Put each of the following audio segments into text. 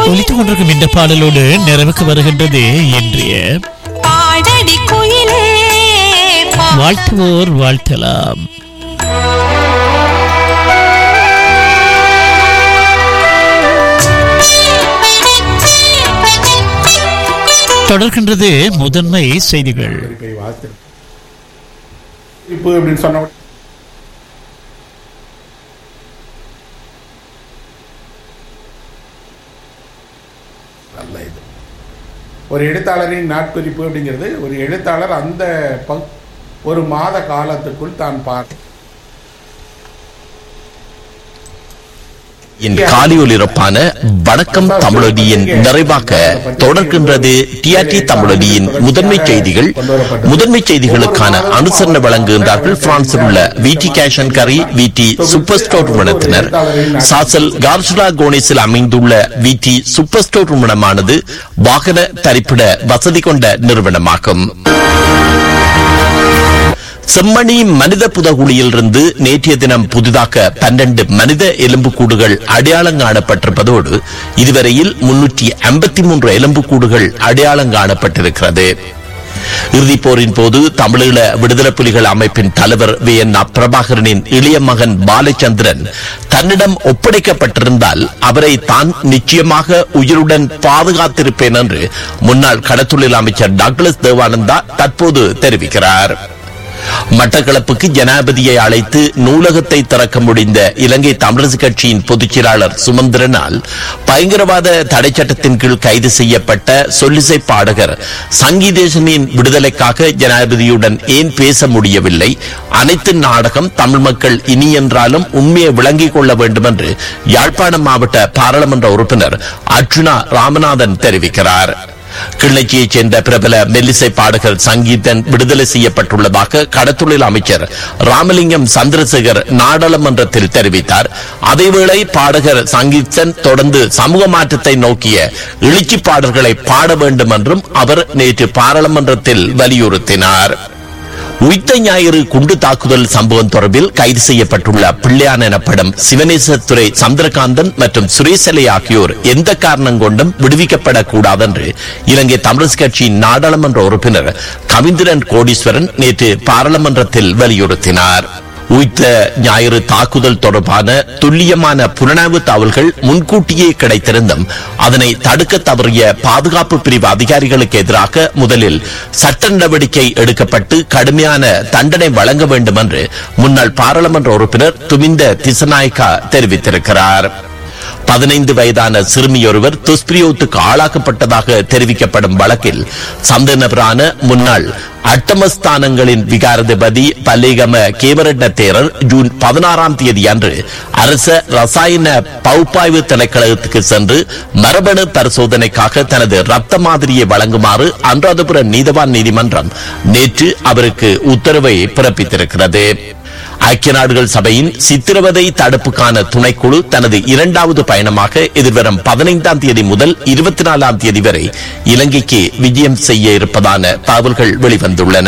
ஒலித்துக் கொண்டிருக்கும் இந்த பாடலோடு நிறைவுக்கு வருகின்றது இன்றைய பாடடி குயிலே பா- வாழ்த்துவோர் வாழ்த்தலாம் தொடர்கின்றது முதன்மை செய்திகள் குறிப்பை வாசித்து குறிப்பு அப்படின்னு சொன்ன உடனே நல்ல இது ஒரு எழுத்தாளரின் நாட்குறிப்பு அப்படிங்கிறது ஒரு எழுத்தாளர் அந்த பங் ஒரு மாத காலத்துக்குள் தான் பார்த்து என் காலியொலிரப்பான வணக்கம் தமிழொலியின் நிறைவாக தொடர்கின்றது டிஆர்டி தமிழொலியின் முதன்மை செய்திகள் முதன்மை செய்திகளுக்கான அனுசரணை வழங்குகின்றார்கள் பிரான்சில் உள்ள விடி கேஷன் கரி விடி சூப்பர் ஸ்டோர் நிறுவனத்தினர் சாசல் கார்சுலா கோனிஸில் அமைந்துள்ள விடி சூப்பர் ஸ்டோர் நிறுவனமானது வாகன தரிப்பிட வசதி கொண்ட நிறுவனமாகும் செம்மணி மனித புதகுழியிலிருந்து நேற்றைய தினம் புதிதாக பன்னெண்டு மனித எலும்புக்கூடுகள் அடையாளம் காணப்பட்டிருப்பதோடு இதுவரையில் முன்னூற்றி ஐம்பத்தி மூன்று எலும்புக்கூடுகள் அடையாளம் காணப்பட்டிருக்கிறது இறுதிப் போரின் போது தமிழீழ விடுதலை புலிகள் அமைப்பின் தலைவர் வி என் பிரபாகரனின் இளைய மகன் பாலச்சந்திரன் தன்னிடம் ஒப்படைக்கப்பட்டிருந்தால் அவரை தான் நிச்சயமாக உயிருடன் பாதுகாத்திருப்பேன் என்று முன்னாள் கடத்தொழில் அமைச்சர் டாக்டர்ஸ் தேவானந்தா தற்போது தெரிவிக்கிறார் மட்டக்களப்புக்கு ஜனாதிபதியை அழைத்து நூலகத்தை திறக்க முடிந்த இலங்கை தமிழரசு கட்சியின் பொதுச் செயலாளர் சுமந்திரனால் பயங்கரவாத தடை சட்டத்தின் கீழ் கைது செய்யப்பட்ட சொல்லிசை பாடகர் சங்கீதேசனின் விடுதலைக்காக ஜனாதிபதியுடன் ஏன் பேச முடியவில்லை அனைத்து நாடகம் தமிழ் மக்கள் இனி என்றாலும் உண்மையை விளங்கிக் கொள்ள வேண்டும் என்று யாழ்ப்பாணம் மாவட்ட பாராளுமன்ற உறுப்பினர் அர்ஜுனா ராமநாதன் தெரிவிக்கிறார் கிள்ளச்சியைச் சேர்ந்த பிரபல மெல்லிசை பாடகர் சங்கீதன் விடுதலை செய்யப்பட்டுள்ளதாக கடத்தொழில் அமைச்சர் ராமலிங்கம் சந்திரசேகர் நாடாளுமன்றத்தில் தெரிவித்தார் அதேவேளை பாடகர் சங்கீதன் தொடர்ந்து சமூக மாற்றத்தை நோக்கிய எழுச்சி பாடல்களை பாட வேண்டும் என்றும் அவர் நேற்று பாராளுமன்றத்தில் வலியுறுத்தினார் உயிர்த்த ஞாயிறு குண்டு தாக்குதல் சம்பவம் தொடர்பில் கைது செய்யப்பட்டுள்ள பிள்ளையான் எனப்படும் சிவனேசத்துறை சந்திரகாந்தன் மற்றும் சுரேசலை ஆகியோர் எந்த காரணம் கொண்டும் விடுவிக்கப்படக்கூடாது என்று இலங்கை தமிழரசு கட்சியின் நாடாளுமன்ற உறுப்பினர் கவிந்திரன் கோடீஸ்வரன் நேற்று பாராளுமன்றத்தில் வலியுறுத்தினார் உயிர்த்த ஞாயிறு தாக்குதல் தொடர்பான துல்லியமான புலனாய்வு தகவல்கள் முன்கூட்டியே கிடைத்திருந்தும் அதனை தடுக்க தவறிய பாதுகாப்பு பிரிவு அதிகாரிகளுக்கு எதிராக முதலில் சட்ட நடவடிக்கை எடுக்கப்பட்டு கடுமையான தண்டனை வழங்க வேண்டும் என்று முன்னாள் பாராளுமன்ற உறுப்பினர் துமிந்த திசநாயக்கா தெரிவித்திருக்கிறார் பதினைந்து வயதான சிறுமியொருவர் துஷ்பிரயோகத்துக்கு ஆளாக்கப்பட்டதாக தெரிவிக்கப்படும் வழக்கில் சந்த நபரான முன்னாள் அட்டமஸ்தானங்களின் விகாரதிபதி பல்லிகம கேமரட்ன தேரர் ஜூன் பதினாறாம் தேதி அன்று அரச ரசாயன பகுப்பாய்வு திணைக்களத்துக்கு சென்று மரபணு பரிசோதனைக்காக தனது ரத்த மாதிரியை வழங்குமாறு அனுராதபுர நீதவான் நீதிமன்றம் நேற்று அவருக்கு உத்தரவை பிறப்பித்திருக்கிறது ஐக்கிய நாடுகள் சபையின் சித்திரவதை தடுப்புக்கான துணைக்குழு தனது இரண்டாவது பயணமாக எதிர்வரும் பதினைந்தாம் தேதி முதல் இருபத்தி நாலாம் தேதி வரை இலங்கைக்கு விஜயம் செய்ய இருப்பதான தகவல்கள் வெளிவந்துள்ளன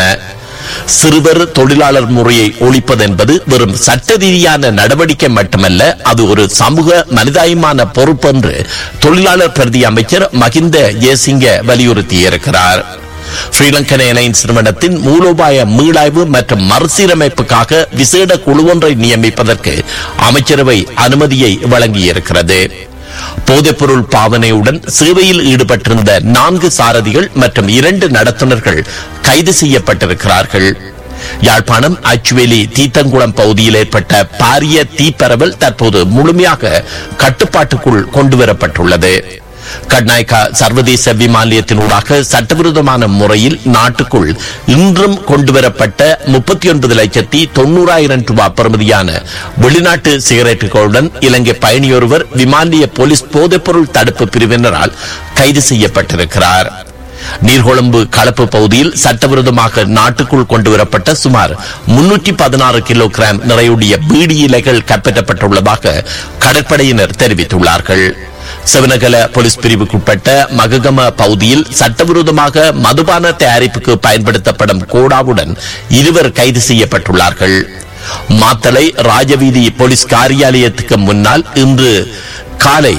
சிறுவர் தொழிலாளர் முறையை ஒழிப்பது என்பது வெறும் சட்ட ரீதியான நடவடிக்கை மட்டுமல்ல அது ஒரு சமூக மனிதாயமான பொறுப்பு என்று தொழிலாளர் பிரதி அமைச்சர் மகிந்த ஜெயசிங்க வலியுறுத்தியிருக்கிறார் ஸ்ரீலங்கன் ஏர்லைன்ஸ் நிறுவனத்தின் மூலோபாய மீளாய்வு மற்றும் மறுசீரமைப்புக்காக விசேட குழு ஒன்றை நியமிப்பதற்கு அமைச்சரவை அனுமதியை வழங்கியிருக்கிறது போதைப்பொருள் பாவனையுடன் சேவையில் ஈடுபட்டிருந்த நான்கு சாரதிகள் மற்றும் இரண்டு நடத்துனர்கள் கைது செய்யப்பட்டிருக்கிறார்கள் யாழ்ப்பாணம் அச்சுவேலி தீத்தங்குளம் பகுதியில் ஏற்பட்ட பாரிய தீப்பரவல் தற்போது முழுமையாக கட்டுப்பாட்டுக்குள் கொண்டுவரப்பட்டுள்ளது கட்நாயக்கா சர்வதேச விமான நிலையத்தினூடாக சட்டவிரோதமான முறையில் நாட்டுக்குள் இன்றும் கொண்டுவரப்பட்ட முப்பத்தி ஒன்பது லட்சத்தி தொண்ணூறாயிரம் ரூபாய் பெறுமதியான வெளிநாட்டு சிகரெட்டுகளுடன் இலங்கை பயணியொருவர் விமான நிலைய போலீஸ் போதைப்பொருள் தடுப்பு பிரிவினரால் கைது செய்யப்பட்டிருக்கிறார் நீர்கொழும்பு களப்பு பகுதியில் சட்டவிரோதமாக நாட்டுக்குள் கொண்டுவரப்பட்ட சுமார் முன்னூற்றி பதினாறு கிலோகிராம் நிறையுடைய பீடி இலைகள் கைப்பற்றப்பட்டுள்ளதாக கடற்படையினர் தெரிவித்துள்ளார்கள் சிவனகல போலீஸ் பிரிவுக்குட்பட்ட மககம பகுதியில் சட்டவிரோதமாக மதுபான தயாரிப்புக்கு பயன்படுத்தப்படும் கோடாவுடன் இருவர் கைது செய்யப்பட்டுள்ளார்கள் மாத்தளை ராஜவீதி போலீஸ் காரியாலயத்துக்கு முன்னால் இன்று காலை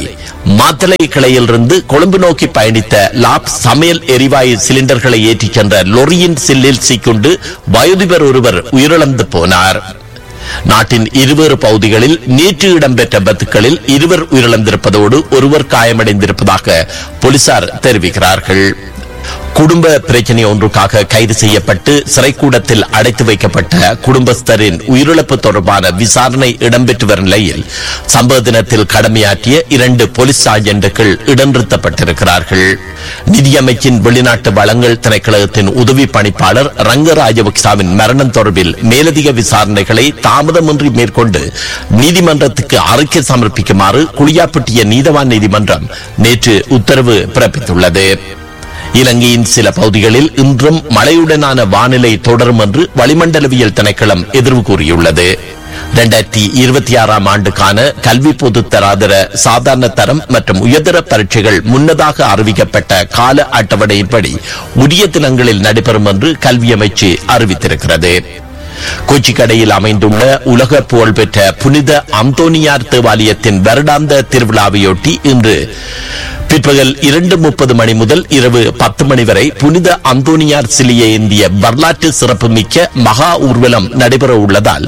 மாத்தளை கிளையிலிருந்து கொழும்பு நோக்கி பயணித்த லாப் சமையல் எரிவாயு சிலிண்டர்களை ஏற்றிச் சென்ற லொரியின் சில்லில் சிக்குண்டு வயோதிபர் ஒருவர் உயிரிழந்து போனார் நாட்டின் இருவேறு பகுதிகளில் நேற்று இடம்பெற்ற விபத்துகளில் இருவர் உயிரிழந்திருப்பதோடு ஒருவர் காயமடைந்திருப்பதாக போலீசார் தெரிவிக்கிறார்கள் குடும்ப பிரச்சனை ஒன்றுக்காக கைது செய்யப்பட்டு சிறைக்கூடத்தில் அடைத்து வைக்கப்பட்ட குடும்பஸ்தரின் உயிரிழப்பு தொடர்பான விசாரணை இடம்பெற்று வரும் நிலையில் சம்பவ தினத்தில் கடமையாற்றிய இரண்டு போலீஸ் சார்ஜென்ட்டுகள் இடநிறுத்தப்பட்டிருக்கிறார்கள் நிதியமைச்சின் வெளிநாட்டு வளங்கள் திணைக்களத்தின் உதவி பணிப்பாளர் ரங்க ராஜபக்சாவின் மரணம் தொடர்பில் மேலதிக விசாரணைகளை தாமதமின்றி மேற்கொண்டு நீதிமன்றத்துக்கு அறிக்கை சமர்ப்பிக்குமாறு குளியாப்பட்டிய நீதவான் நீதிமன்றம் நேற்று உத்தரவு பிறப்பித்துள்ளது இலங்கையின் சில பகுதிகளில் இன்றும் மழையுடனான வானிலை தொடரும் என்று வளிமண்டலவியல் திணைக்களம் எதிர்வு கூறியுள்ளது இரண்டாயிரத்தி இருபத்தி ஆறாம் ஆண்டுக்கான கல்வி பொதுத்தராதர சாதாரண தரம் மற்றும் உயர்தர பரீட்சைகள் முன்னதாக அறிவிக்கப்பட்ட கால அட்டவணையின்படி உரிய தினங்களில் நடைபெறும் என்று கல்வி அமைச்சு அறிவித்திருக்கிறது கொச்சிக்கடையில் அமைந்துள்ள உலக புகழ்பெற்ற புனித அந்தோனியார் தேவாலயத்தின் வருடாந்த திருவிழாவையொட்டி இன்று பிற்பகல் இரண்டு முப்பது மணி முதல் இரவு பத்து மணி வரை புனித அந்தோனியார் சிலையை ஏந்திய வரலாற்று சிறப்புமிக்க மகா ஊர்வலம் நடைபெற உள்ளதால்